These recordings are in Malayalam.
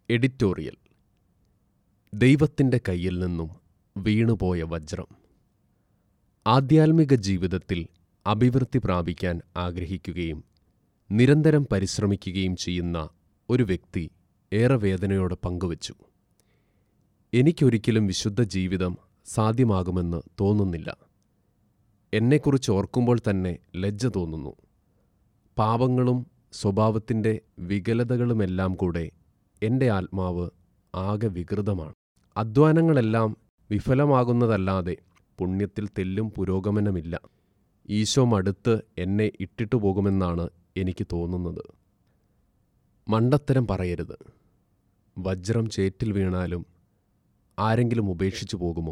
എഡിറ്റോറിയൽ ദൈവത്തിൻ്റെ കയ്യിൽ നിന്നും വീണുപോയ വജ്രം ആധ്യാത്മിക ജീവിതത്തിൽ അഭിവൃദ്ധി പ്രാപിക്കാൻ ആഗ്രഹിക്കുകയും നിരന്തരം പരിശ്രമിക്കുകയും ചെയ്യുന്ന ഒരു വ്യക്തി ഏറെ വേദനയോടെ പങ്കുവച്ചു എനിക്കൊരിക്കലും വിശുദ്ധ ജീവിതം സാധ്യമാകുമെന്ന് തോന്നുന്നില്ല എന്നെക്കുറിച്ച് ഓർക്കുമ്പോൾ തന്നെ ലജ്ജ തോന്നുന്നു പാപങ്ങളും സ്വഭാവത്തിൻ്റെ വികലതകളുമെല്ലാം കൂടെ എൻ്റെ ആത്മാവ് ആകെ വികൃതമാണ് അധ്വാനങ്ങളെല്ലാം വിഫലമാകുന്നതല്ലാതെ പുണ്യത്തിൽ തെല്ലും പുരോഗമനമില്ല ഈശോ മടുത്ത് എന്നെ ഇട്ടിട്ടു പോകുമെന്നാണ് എനിക്ക് തോന്നുന്നത് മണ്ടത്തരം പറയരുത് വജ്രം ചേറ്റിൽ വീണാലും ആരെങ്കിലും ഉപേക്ഷിച്ചു പോകുമോ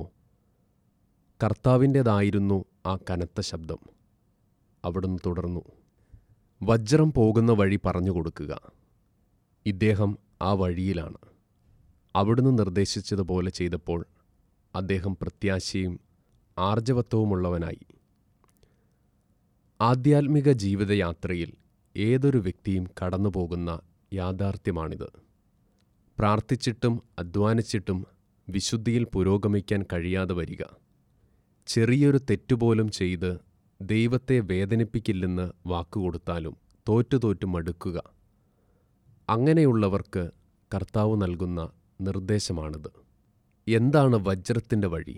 കർത്താവിൻ്റേതായിരുന്നു ആ കനത്ത ശബ്ദം അവിടുന്ന് തുടർന്നു വജ്രം പോകുന്ന വഴി പറഞ്ഞു കൊടുക്കുക ഇദ്ദേഹം ആ വഴിയിലാണ് അവിടുന്ന് നിർദ്ദേശിച്ചതുപോലെ ചെയ്തപ്പോൾ അദ്ദേഹം പ്രത്യാശയും ആർജവത്വവുമുള്ളവനായി ആധ്യാത്മിക ജീവിതയാത്രയിൽ ഏതൊരു വ്യക്തിയും കടന്നുപോകുന്ന യാഥാർത്ഥ്യമാണിത് പ്രാർത്ഥിച്ചിട്ടും അധ്വാനിച്ചിട്ടും വിശുദ്ധിയിൽ പുരോഗമിക്കാൻ കഴിയാതെ വരിക ചെറിയൊരു തെറ്റുപോലും ചെയ്ത് ദൈവത്തെ വേദനിപ്പിക്കില്ലെന്ന് വാക്കുകൊടുത്താലും തോറ്റു തോറ്റു മടുക്കുക അങ്ങനെയുള്ളവർക്ക് കർത്താവ് നൽകുന്ന നിർദ്ദേശമാണിത് എന്താണ് വജ്രത്തിൻ്റെ വഴി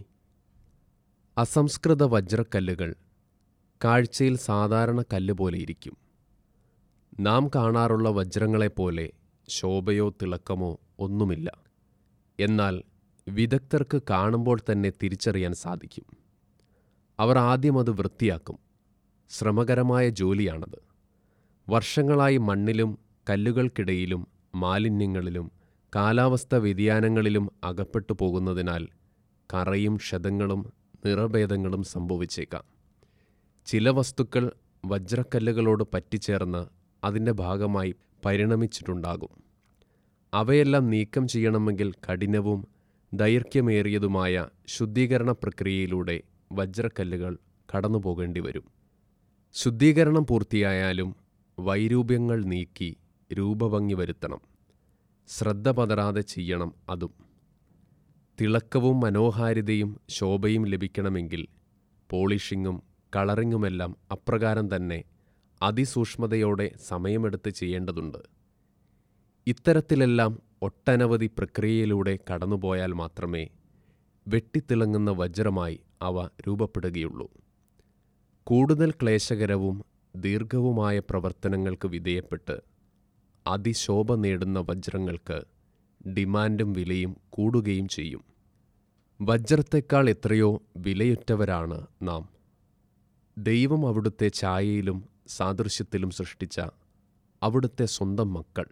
അസംസ്കൃത വജ്രക്കല്ലുകൾ കാഴ്ചയിൽ സാധാരണ കല്ല് പോലെ ഇരിക്കും നാം കാണാറുള്ള വജ്രങ്ങളെപ്പോലെ ശോഭയോ തിളക്കമോ ഒന്നുമില്ല എന്നാൽ വിദഗ്ധർക്ക് കാണുമ്പോൾ തന്നെ തിരിച്ചറിയാൻ സാധിക്കും അവർ ആദ്യം അത് വൃത്തിയാക്കും ശ്രമകരമായ ജോലിയാണത് വർഷങ്ങളായി മണ്ണിലും കല്ലുകൾക്കിടയിലും മാലിന്യങ്ങളിലും കാലാവസ്ഥ വ്യതിയാനങ്ങളിലും അകപ്പെട്ടു പോകുന്നതിനാൽ കറയും ക്ഷതങ്ങളും നിറഭേദങ്ങളും സംഭവിച്ചേക്കാം ചില വസ്തുക്കൾ വജ്രക്കല്ലുകളോട് പറ്റിച്ചേർന്ന് അതിൻ്റെ ഭാഗമായി പരിണമിച്ചിട്ടുണ്ടാകും അവയെല്ലാം നീക്കം ചെയ്യണമെങ്കിൽ കഠിനവും ദൈർഘ്യമേറിയതുമായ ശുദ്ധീകരണ പ്രക്രിയയിലൂടെ വജ്രക്കല്ലുകൾ കടന്നുപോകേണ്ടി വരും ശുദ്ധീകരണം പൂർത്തിയായാലും വൈരൂപ്യങ്ങൾ നീക്കി രൂപഭംഗി വരുത്തണം ശ്രദ്ധ പതറാതെ ചെയ്യണം അതും തിളക്കവും മനോഹാരിതയും ശോഭയും ലഭിക്കണമെങ്കിൽ പോളിഷിങ്ങും കളറിങ്ങുമെല്ലാം അപ്രകാരം തന്നെ അതിസൂക്ഷ്മതയോടെ സമയമെടുത്ത് ചെയ്യേണ്ടതുണ്ട് ഇത്തരത്തിലെല്ലാം ഒട്ടനവധി പ്രക്രിയയിലൂടെ കടന്നുപോയാൽ മാത്രമേ വെട്ടിത്തിളങ്ങുന്ന വജ്രമായി അവ രൂപപ്പെടുകയുള്ളൂ കൂടുതൽ ക്ലേശകരവും ദീർഘവുമായ പ്രവർത്തനങ്ങൾക്ക് വിധേയപ്പെട്ട് അതിശോഭ നേടുന്ന വജ്രങ്ങൾക്ക് ഡിമാൻഡും വിലയും കൂടുകയും ചെയ്യും വജ്രത്തെക്കാൾ എത്രയോ വിലയുറ്റവരാണ് നാം ദൈവം അവിടുത്തെ ഛായയിലും സാദൃശ്യത്തിലും സൃഷ്ടിച്ച അവിടുത്തെ സ്വന്തം മക്കൾ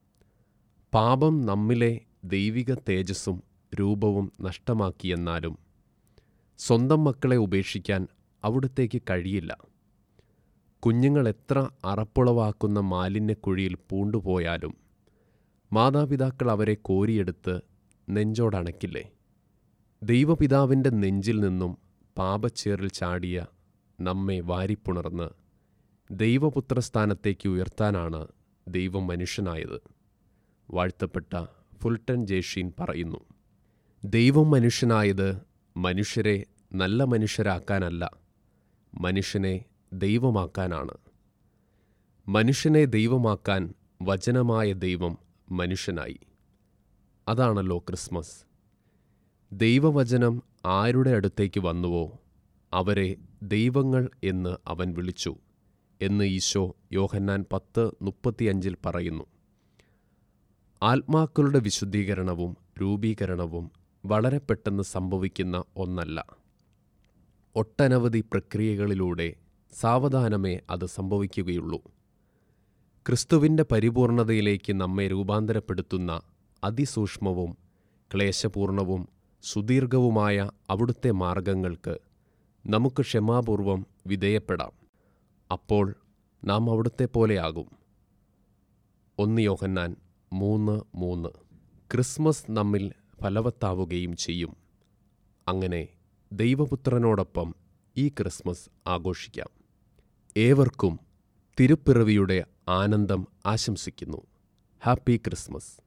പാപം നമ്മിലെ ദൈവിക തേജസ്സും രൂപവും നഷ്ടമാക്കിയെന്നാലും സ്വന്തം മക്കളെ ഉപേക്ഷിക്കാൻ അവിടുത്തേക്ക് കഴിയില്ല കുഞ്ഞുങ്ങൾ എത്ര അറപ്പുളവാക്കുന്ന മാലിന്യക്കുഴിയിൽ പൂണ്ടുപോയാലും മാതാപിതാക്കൾ അവരെ കോരിയെടുത്ത് നെഞ്ചോടണക്കില്ലേ ദൈവപിതാവിൻ്റെ നെഞ്ചിൽ നിന്നും പാപച്ചേറിൽ ചാടിയ നമ്മെ വാരിപ്പുണർന്ന് ദൈവപുത്രസ്ഥാനത്തേക്ക് ഉയർത്താനാണ് ദൈവം മനുഷ്യനായത് വാഴ്ത്തപ്പെട്ട ഫുൾട്ടൻ ജേഷീൻ പറയുന്നു ദൈവം മനുഷ്യനായത് മനുഷ്യരെ നല്ല മനുഷ്യരാക്കാനല്ല മനുഷ്യനെ ദൈവമാക്കാനാണ് മനുഷ്യനെ ദൈവമാക്കാൻ വചനമായ ദൈവം മനുഷ്യനായി അതാണല്ലോ ക്രിസ്മസ് ദൈവവചനം ആരുടെ അടുത്തേക്ക് വന്നുവോ അവരെ ദൈവങ്ങൾ എന്ന് അവൻ വിളിച്ചു എന്ന് ഈശോ യോഹന്നാൻ പത്ത് മുപ്പത്തിയഞ്ചിൽ പറയുന്നു ആത്മാക്കളുടെ വിശുദ്ധീകരണവും രൂപീകരണവും വളരെ പെട്ടെന്ന് സംഭവിക്കുന്ന ഒന്നല്ല ഒട്ടനവധി പ്രക്രിയകളിലൂടെ സാവധാനമേ അത് സംഭവിക്കുകയുള്ളൂ ക്രിസ്തുവിൻ്റെ പരിപൂർണതയിലേക്ക് നമ്മെ രൂപാന്തരപ്പെടുത്തുന്ന അതിസൂക്ഷ്മവും ക്ലേശപൂർണവും സുദീർഘവുമായ അവിടുത്തെ മാർഗങ്ങൾക്ക് നമുക്ക് ക്ഷമാപൂർവം വിധേയപ്പെടാം അപ്പോൾ നാം അവിടുത്തെ പോലെയാകും ഒന്ന് യോഹന്നാൻ മൂന്ന് മൂന്ന് ക്രിസ്മസ് നമ്മിൽ ഫലവത്താവുകയും ചെയ്യും അങ്ങനെ ദൈവപുത്രനോടൊപ്പം ഈ ക്രിസ്മസ് ആഘോഷിക്കാം ഏവർക്കും തിരുപ്പിറവിയുടെ ആനന്ദം ആശംസിക്കുന്നു ഹാപ്പി ക്രിസ്മസ്